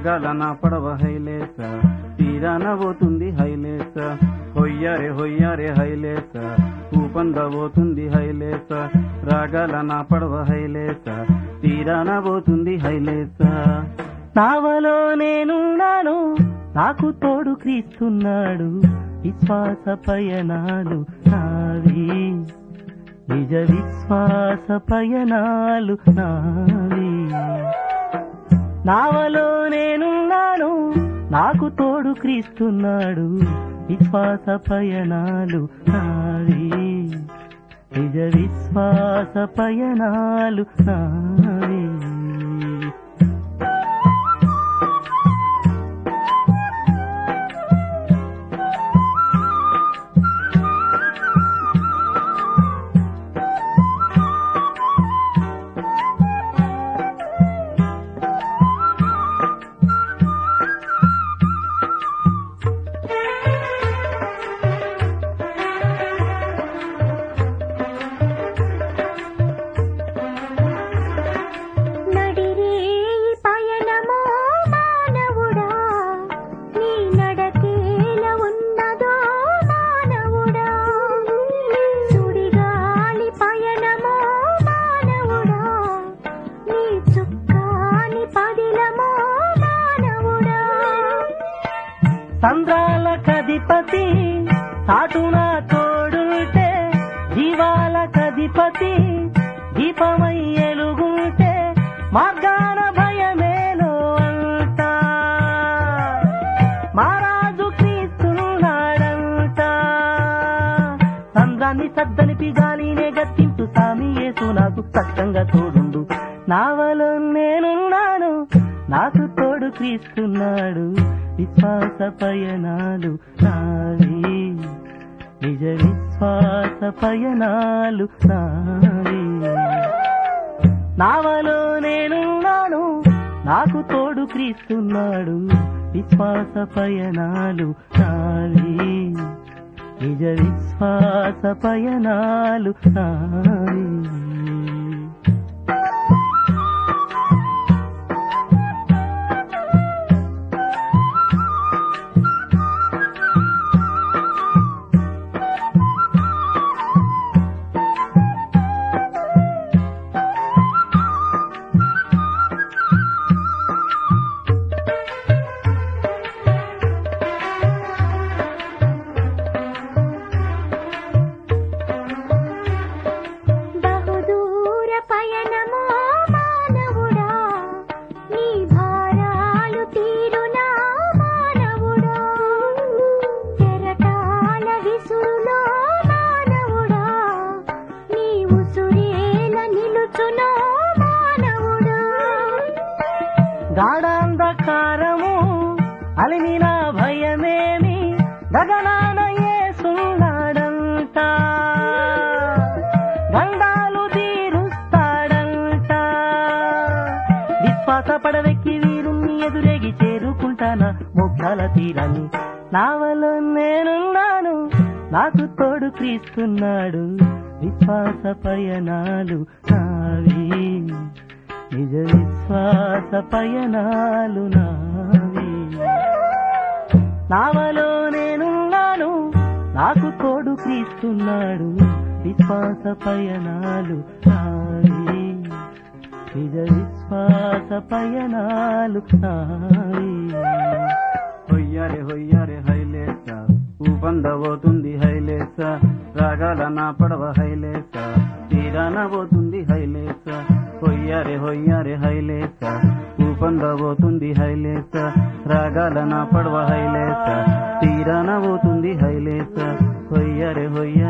రాగాల నా పడవ హైలేస తీరాన పోతుంది హైలేస హొయ్యారే హొయ్యారే హైలేస ఊపంద పోతుంది హైలేస రాగాల నా పడవ హైలేస తీరాన పోతుంది హైలేస నావలో నేనున్నాను నాకు తోడు క్రీస్తున్నాడు విశ్వాస పయనాలు నావి నిజ విశ్వాస పయనాలు నావి నావలో నేనున్నాను నాకు తోడు క్రీస్తున్నాడు విశ్వాస పయనాలు నావి నిజ విశ్వాస పయనాలు నావి నడిరే ఈ పయనమో మానవుడా నీ నడకేల ఉన్నదో మానవుడా సుడిగాలి పయనమో మానవుడా నీ చుక్కాని పదిలమో మానవుడా సంద్రాల కధిపతి సాటున తోడుంటే జీవాల కధిపతి దీపమై ఎలుగుంటే మార్గాన భయమేలో అంట మారాజు క్రీస్తున్నాడంట సంద్రాన్ని సద్దలిపి గాలినే గట్టింపు సామి యేసు నాకు సత్యంగా తోడుండు నావలో నేనున్నాను నాకు తోడు క్రీస్తున్నాడు విశ్వాస పయనాలు నావి నిజ విశ్వాస పయనాలు నావి నావలో నేనున్నాను నాకు తోడు క్రీస్తున్నాడు విశ్వాస పయనాలు నావి నిజ విశ్వాస పయనాలు నావి బహుదూర పయనమో మానవుడా నీ భారాలు తీరునా మానవుడా కెరటాల విసురులో మానవుడా నీ ఉసురేల నిలుచునో మానవుడా గాఢాంధకారము అలిమిన భయమేమి గగనాన యేసున్నాడంట గండాలు తీరుస్తాడంట విశ్వాస పడవెక్కి వీరుణ్ణి ఎదురేగి చేరుకుంటానా మోక్షాల తీరాన్ని నావలో నేనున్నాను నాకు తోడు క్రీస్తున్నాడు విశ్వాస పయనాలు నావి నిజ విశ్వాస పయనాలు నావి నావలో నేనున్నాను నాకు తోడు క్రీస్తున్నాడు విశ్వాస పయనాలు నావి నిజ విశ్వాస పయనాలు నావి హొయ్యారే హొయ్యారే హైలేస ఊపంద పోతుంది హైలేస రాగాల నా పడవ హైలేస తీరాన పోతుంది హైలేస హొయ్యారే హొయ్యారే హైలేస ఊపంద పోతుంది హైలేస రాగాల నా పడవ హైలేస తీరాన పోతుంది హైలేస హొయ్యారే హొయ్యారే